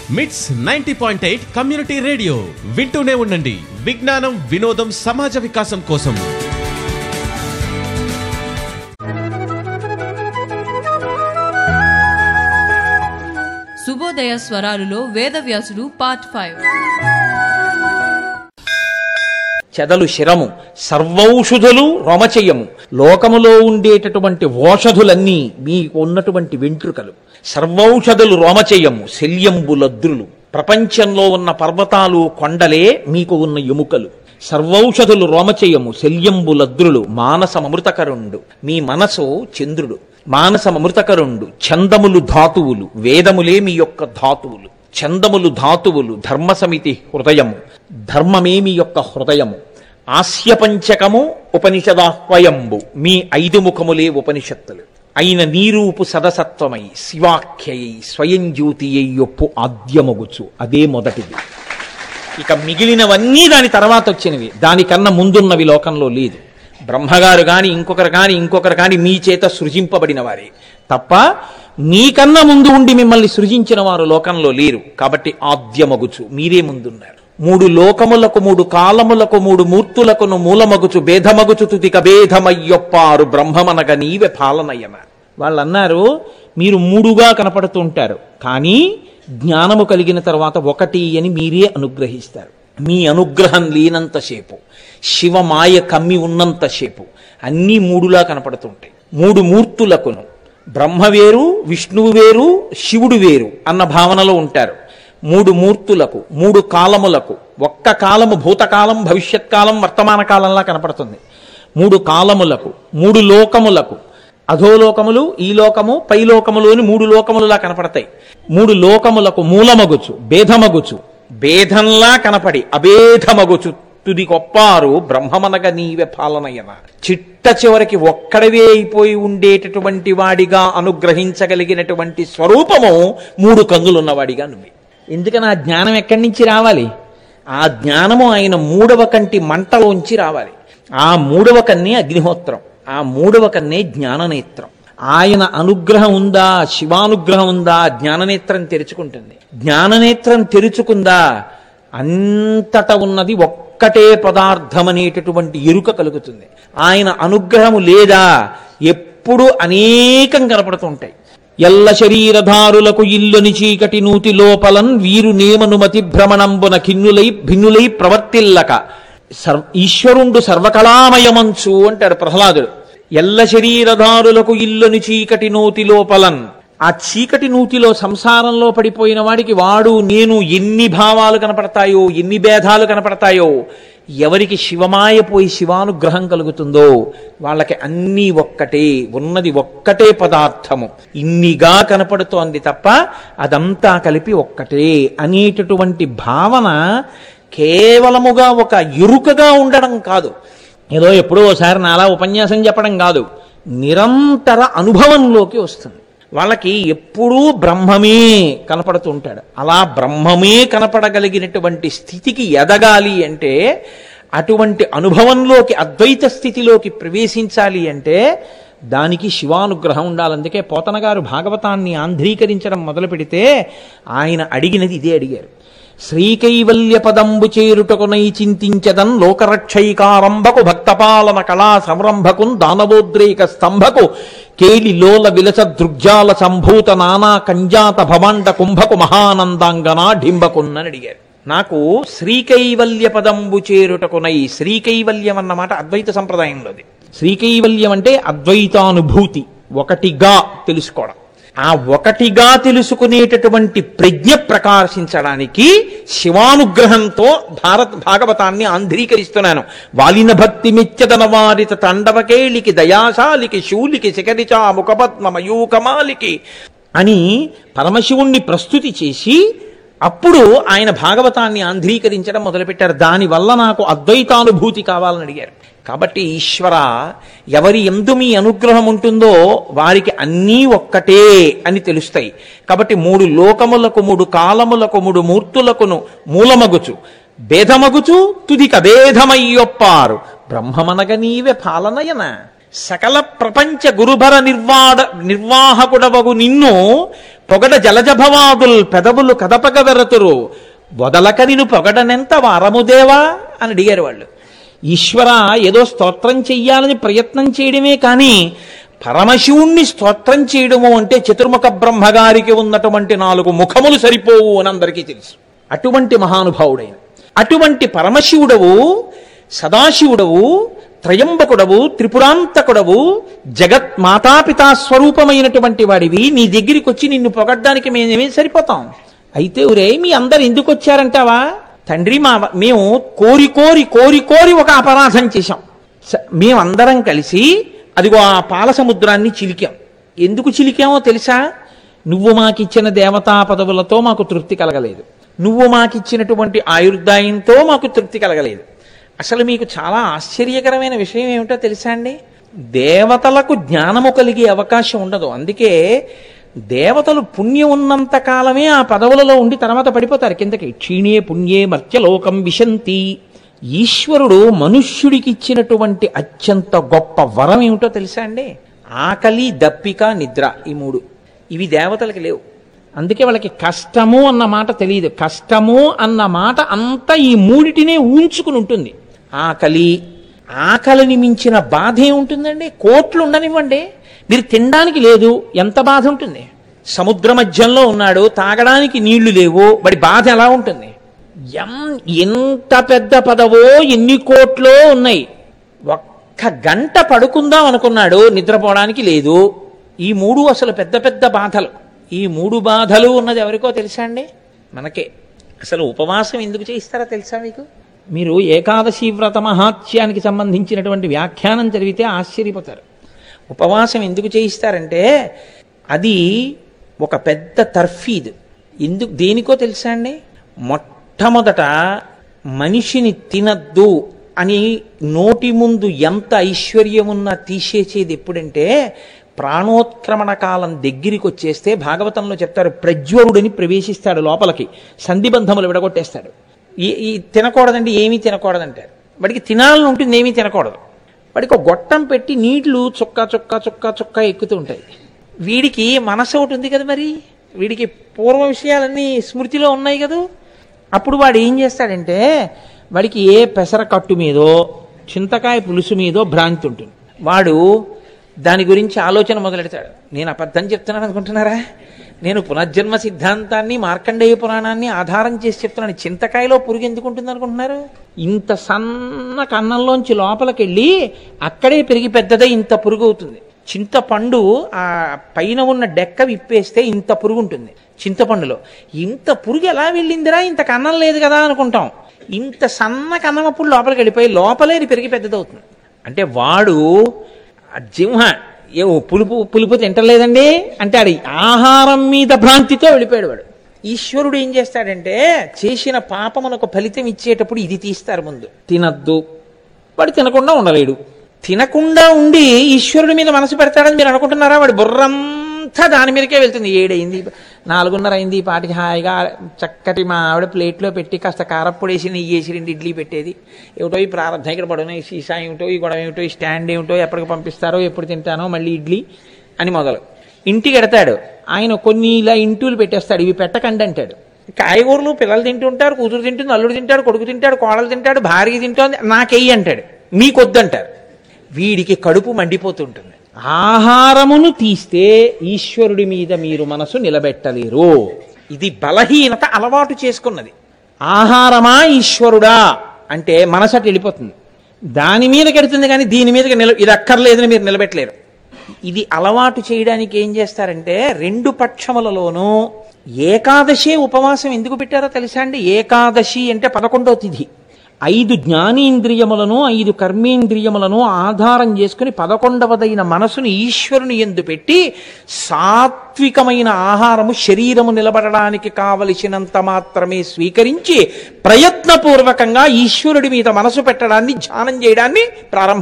మిట్స్ ninety point eight community radio వింటూనే ఉండండి విజ్ఞానం వినోదం సమాజ వికాసం కోసం శుభోదయ స్వరాలులో వేదవ్యాసుడు పార్ట్ ఫైవ్ చెదలు శిరము సర్వౌషధులు రొమచయము లోకములో ఉండేటటువంటి ఓషధులన్నీ మీకు ఉన్నటువంటి వెంట్రుకలు సర్వౌషధులు రోమచయము శల్యంబులద్రులు ప్రపంచంలో ఉన్న పర్వతాలు కొండలే మీకు ఉన్న ఎముకలు సర్వౌషధులు రోమచయము శల్యంబులద్రులు మానసమృతకరుండు మీ మనసు చంద్రుడు మానసమృతకరుండు చందములు ధాతువులు వేదములే మీ యొక్క ధాతువులు చందములు ధాతువులు ధర్మసమితి హృదయము ధర్మమే మీ యొక్క హృదయము ఆస్యపంచకము ఉపనిషదాహ్వయంబు మీ ఐదు ముఖములే ఉపనిషత్తులు అయిన నీరూపు సదసత్వమై శివాఖ్యయై స్వయం జ్యోతి యొప్పు ఆద్యమగుచు అదే మొదటిది ఇక మిగిలినవన్నీ దాని తర్వాత వచ్చినవి దానికన్నా ముందున్నవి లోకంలో లేదు బ్రహ్మగారు గాని ఇంకొకరు కాని ఇంకొకరు కాని మీ చేత సృజింపబడిన వారే తప్ప మీకన్నా ముందు ఉండి మిమ్మల్ని సృజించిన వారు లోకంలో లేరు కాబట్టి ఆద్యమగుచు మీరే ముందున్నారు మూడు లోకములకు మూడు కాలములకు మూడు మూర్తులకును మూలమగుచు భేదమగుచు తుతిక భేదమయ్యొప్పారు బ్రహ్మమనగ నీవే పాలనయ్యన వాళ్ళు అన్నారు మీరు మూడుగా కనపడుతూ ఉంటారు కానీ జ్ఞానము కలిగిన తర్వాత ఒకటి అని మీరే అనుగ్రహిస్తారు మీ అనుగ్రహం లేనంతసేపు శివమాయ కమ్మి ఉన్నంతసేపు అన్నీ మూడులా కనపడుతుంటాయి మూడు మూర్తులకును బ్రహ్మ వేరు విష్ణువు వేరు శివుడు వేరు అన్న భావనలో ఉంటారు మూడు మూర్తులకు మూడు కాలములకు ఒక్క కాలము భూతకాలం భవిష్యత్ కాలం వర్తమాన కాలంలా కనపడుతుంది మూడు కాలములకు మూడు లోకములకు అధోలోకములు ఈ లోకము పై లోకములు అని మూడు లోకములులా కనపడతాయి మూడు లోకములకు మూలమగుచు భేదమగుచు భేదంలా కనపడి అభేదమగుచు తుది గొప్పారు బ్రహ్మమనగ నీవే పాలనయన చిట్ట చివరికి ఒక్కడవే అయిపోయి ఉండేటటువంటి వాడిగా అనుగ్రహించగలిగినటువంటి స్వరూపము మూడు కందులున్నవాడిగా నువ్వే ఎందుకని ఆ జ్ఞానం ఎక్కడి నుంచి రావాలి ఆ జ్ఞానము ఆయన మూడవ కంటి మంటలోంచి రావాలి ఆ మూడవ కన్నే అగ్నిహోత్రం ఆ మూడవ కన్నే జ్ఞాననేత్రం ఆయన అనుగ్రహం ఉందా శివానుగ్రహం ఉందా జ్ఞాననేత్రం తెరుచుకుంటుంది జ్ఞాననేత్రం తెరుచుకుందా అంతట ఉన్నది ఒక్కటే పదార్థం అనేటటువంటి ఎరుక కలుగుతుంది ఆయన అనుగ్రహము లేదా ఎప్పుడు అనేకం కనపడుతుంటాయి ఎల్ల శరీరధారులకు ఇల్లుని చీకటి నూతి లోపలన్ వీరు నేమనుమతి భ్రమణంబున కిన్నులై భిన్నులై ప్రవర్తిల్లక సర్వ ఈశ్వరుండు సర్వకళామయమంచు అంటాడు ప్రహ్లాదుడు ఎల్ల శరీరధారులకు ఇల్లుని చీకటి నూతి లోపలన్ ఆ చీకటి నూతిలో సంసారంలో పడిపోయిన వాడికి వాడు నేను ఎన్ని భావాలు కనపడతాయో ఎన్ని భేదాలు కనపడతాయో ఎవరికి శివమాయ పోయి శివానుగ్రహం కలుగుతుందో వాళ్ళకి అన్నీ ఒక్కటే ఉన్నది ఒక్కటే పదార్థము ఇన్నిగా కనపడుతోంది తప్ప అదంతా కలిపి ఒక్కటే అనేటటువంటి భావన కేవలముగా ఒక ఎరుకగా ఉండడం కాదు ఏదో ఎప్పుడో ఒకసారి నాలా ఉపన్యాసం చెప్పడం కాదు నిరంతర అనుభవంలోకి వస్తుంది వాళ్ళకి ఎప్పుడూ బ్రహ్మమే కనపడుతూ ఉంటాడు అలా బ్రహ్మమే కనపడగలిగినటువంటి స్థితికి ఎదగాలి అంటే అటువంటి అనుభవంలోకి అద్వైత స్థితిలోకి ప్రవేశించాలి అంటే దానికి శివానుగ్రహం ఉండాలి అందుకే పోతన గారు భాగవతాన్ని ఆంధ్రీకరించడం మొదలు పెడితే ఆయన అడిగినది ఇదే అడిగారు శ్రీకైవల్య పదంబు చేరుటకునై చింతించదన్ లోకరక్షైకారంభకు భక్తపాలన కళా సంరంభకున్ దానవోద్రేక స్తంభకు కేలి లోల విలస దృగ్జాల సంభూత నానా కంజాత భవాండ కుంభకు మహానందాంగనా ఢింబకున్నని అడిగారు నాకు శ్రీకైవల్య పదంబు చేరుటకునై శ్రీకైవల్యం అన్నమాట అద్వైత సంప్రదాయంలోది శ్రీకైవల్యం అంటే అద్వైతానుభూతి ఒకటిగా తెలుసుకోవడం ఆ ఒకటిగా తెలుసుకునేటటువంటి ప్రజ్ఞ ప్రకాశించడానికి శివానుగ్రహంతో భారత్ భాగవతాన్ని ఆంధ్రీకరిస్తున్నాను వాలిన భక్తి మెచ్చదన వారిత తండవకేళికి దయాశాలికి శూలికి శిఖరిచా ముఖపద్మ మయూకమాలికి అని పరమశివుణ్ణి ప్రస్తుతి చేసి అప్పుడు ఆయన భాగవతాన్ని ఆంధ్రీకరించడం మొదలుపెట్టారు దానివల్ల నాకు అద్వైతానుభూతి కావాలని అడిగారు కాబట్టి ఈశ్వర ఎవరి ఎందు మీ అనుగ్రహం ఉంటుందో వారికి అన్నీ ఒక్కటే అని తెలుస్తాయి కాబట్టి మూడు లోకములకు మూడు కాలములకు మూడు మూర్తులకును మూలమగుచు భేదమగుచు తుదిక భేదమయ్యొప్పారు బ్రహ్మమనగ నీవే పాలనయన సకల ప్రపంచ గురుభర నిర్వాడ నిర్వాహకుడవగు నిన్ను పొగడ జలజభవాదుల్ పెదవులు కదపగ వెరతురు వదలక నిన్ను పొగడనెంత వారముదేవా అని అడిగారు వాళ్ళు ఈశ్వర ఏదో స్తోత్రం చెయ్యాలని ప్రయత్నం చేయడమే కానీ పరమశివుణ్ణి స్తోత్రం చేయడము అంటే చతుర్ముఖ బ్రహ్మగారికి ఉన్నటువంటి నాలుగు ముఖములు సరిపోవు అని అందరికీ తెలుసు అటువంటి మహానుభావుడైన అటువంటి పరమశివుడవు సదాశివుడవు త్రయంబకుడవు త్రిపురాంతకుడవు జగత్ మాతాపితా స్వరూపమైనటువంటి వాడివి నీ దగ్గరికి వచ్చి నిన్ను పొగడ్డానికి మేమేం సరిపోతాం అయితే ఒరే మీ అందరు ఎందుకు వచ్చారంటావా తండ్రి మా మేము కోరి కోరి కోరి కోరి ఒక అపరాధం చేశాం స- మేమందరం కలిసి అదిగో ఆ పాల సముద్రాన్ని చిలికాం ఎందుకు చిలికామో తెలుసా నువ్వు మాకిచ్చిన దేవతా పదవులతో మాకు తృప్తి కలగలేదు నువ్వు మాకిచ్చినటువంటి ఆయుర్దాయంతో మాకు తృప్తి కలగలేదు అసలు మీకు చాలా ఆశ్చర్యకరమైన విషయం ఏమిటో తెలుసా అండి దేవతలకు జ్ఞానము కలిగే అవకాశం ఉండదు అందుకే దేవతలు పుణ్యం ఉన్నంత కాలమే ఆ పదవులలో ఉండి తర్వాత పడిపోతారు కిందకి క్షీణే పుణ్యే మర్త్యలోకం విశంతి ఈశ్వరుడు మనుష్యుడికి ఇచ్చినటువంటి అత్యంత గొప్ప వరం ఏమిటో తెలుసా అండి ఆకలి దప్పిక నిద్ర ఈ మూడు ఇవి దేవతలకి లేవు అందుకే వాళ్ళకి కష్టము అన్న మాట తెలియదు కష్టము అన్న మాట అంతా ఈ మూడిటినే ఊంచుకుని ఉంటుంది ఆకలి ఆకలిని మించిన బాధ ఏముంటుందండి కోట్లు ఉండనివ్వండి మీరు తినడానికి లేదు ఎంత బాధ ఉంటుంది సముద్ర మధ్యంలో ఉన్నాడు తాగడానికి నీళ్లు లేవు వాడి బాధ ఎలా ఉంటుంది ఎం- ఎంత పెద్ద పదవో ఎన్ని కోట్లో ఉన్నాయి ఒక్క గంట పడుకుందాం అనుకున్నాడు నిద్రపోవడానికి లేదు ఈ మూడు అసలు పెద్ద పెద్ద బాధలు ఈ మూడు బాధలు ఉన్నది ఎవరికో తెలుసా అండి మనకే అసలు ఉపవాసం ఎందుకు చేయిస్తారో తెలుసా మీకు మీరు ఏకాదశి వ్రత మహాత్యానికి సంబంధించినటువంటి వ్యాఖ్యానం చదివితే ఆశ్చర్యపోతారు ఉపవాసం ఎందుకు చేయిస్తారంటే అది ఒక పెద్ద తర్ఫీద్ ఎందుకు దేనికో తెలుసా అండి మొట్టమొదట మనిషిని తినద్దు అని నోటి ముందు ఎంత ఐశ్వర్యమున్నా తీసేసేది ఎప్పుడంటే ప్రాణోత్క్రమణ కాలం దగ్గరికి వచ్చేస్తే భాగవతంలో చెప్తారు ప్రజ్వరుడిని ప్రవేశిస్తాడు లోపలికి సంధిబంధములు విడగొట్టేస్తాడు ఈ ఈ తినకూడదండి ఏమీ తినకూడదంటారు వాడికి తినాలని ఉంటుంది ఏమీ తినకూడదు వాడికి ఒక గొట్టం పెట్టి నీళ్లు చుక్క చుక్క చుక్క చుక్క ఎక్కుతూ ఉంటాయి వీడికి మనసు ఒకటి ఉంది కదా మరి వీడికి పూర్వ విషయాలన్నీ స్మృతిలో ఉన్నాయి కదా అప్పుడు వాడు ఏం చేస్తాడంటే వాడికి ఏ పెసర కట్టు మీదో చింతకాయ పులుసు మీదో భ్రాంతి ఉంటుంది వాడు దాని గురించి ఆలోచన మొదలెడతాడు నేను అబద్ధం చెప్తున్నాను అనుకుంటున్నారా నేను పునర్జన్మ సిద్ధాంతాన్ని మార్కండేయ పురాణాన్ని ఆధారం చేసి చెప్తున్నాను చింతకాయలో పురుగు ఎందుకు ఉంటుంది అనుకుంటున్నారు ఇంత సన్న కన్నంలోంచి లోపలికెళ్ళి అక్కడే పెరిగి పెద్దదై ఇంత పురుగు అవుతుంది చింతపండు ఆ పైన ఉన్న డెక్క విప్పేస్తే ఇంత పురుగు ఉంటుంది చింతపండులో ఇంత పురుగు ఎలా వెళ్ళిందిరా ఇంత కన్నం లేదు కదా అనుకుంటాం ఇంత సన్న కన్నం అప్పుడు లోపలికి వెళ్ళిపోయి లోపలే అది పెరిగి పెద్దదవుతుంది అంటే వాడు ఆ జింహ ఏ పులుపు పులుపు తింటలేదండి అంటే ఆడి ఆహారం మీద భ్రాంతితో వెళ్ళిపోయాడు వాడు ఈశ్వరుడు ఏం చేస్తాడంటే చేసిన పాపమునకు ఫలితం ఇచ్చేటప్పుడు ఇది తీస్తారు ముందు తినద్దు వాడు తినకుండా ఉండలేడు తినకుండా ఉండి ఈశ్వరుడి మీద మనసు పెడతాడని మీరు అనుకుంటున్నారా వాడి బుర్రంతా దాని మీదకే వెళ్తుంది ఏడైంది నాలుగున్నర అయింది ఈ పాటికి హాయిగా చక్కటి మా ఆవిడ ప్లేట్లో పెట్టి కాస్త కారప్పొడి వేసి నెయ్యి వేసి రెండు ఇడ్లీ పెట్టేది ఏమిటో ఈ ప్రారంభం ఇక్కడ పడున ఈ సీసా ఏమిటో ఈ గొడవ ఏమిటో ఈ స్టాండ్ ఏమిటో ఎప్పటికి పంపిస్తారో ఎప్పుడు తింటానో మళ్ళీ ఇడ్లీ అని మొదలు ఇంటికి ఎడతాడు ఆయన కొన్ని ఇలా ఇంటూలు పెట్టేస్తాడు ఇవి పెట్టకండి అంటాడు కాయగూరలు పిల్లలు తింటుంటారు కూతురు తింటుంది అల్లుడు తింటాడు కొడుకు తింటాడు కోడలు తింటాడు భార్య తింటోంది నాకెయ్యి అంటాడు మీకొద్దంటారు వీడికి కడుపు మండిపోతుంటుంది ఆహారమును తీస్తే ఈశ్వరుడి మీద మీరు మనసు నిలబెట్టలేరు ఇది బలహీనత అలవాటు చేసుకున్నది ఆహారమా ఈశ్వరుడా అంటే మనసట వెళ్ళిపోతుంది దాని మీద కెడుతుంది కానీ దీని మీదకి నిల ఇది అక్కర్లేదని మీరు నిలబెట్టలేరు ఇది అలవాటు చేయడానికి ఏం చేస్తారంటే రెండు పక్షములలోనూ ఏకాదశే ఉపవాసం ఎందుకు పెట్టారో తెలుసా అండి ఏకాదశి అంటే పదకొండవ తిథి ఐదు జ్ఞానేంద్రియములను ఐదు కర్మేంద్రియములను ఆధారం చేసుకుని పదకొండవదైన మనసుని ఈశ్వరుని ఎందు పెట్టి సాత్వికమైన ఆహారము శరీరము నిలబడడానికి కావలసినంత మాత్రమే స్వీకరించి ప్రయత్నపూర్వకంగా ఈశ్వరుడి మీద మనసు పెట్టడాన్ని ధ్యానం చేయడాన్ని ప్రారంభం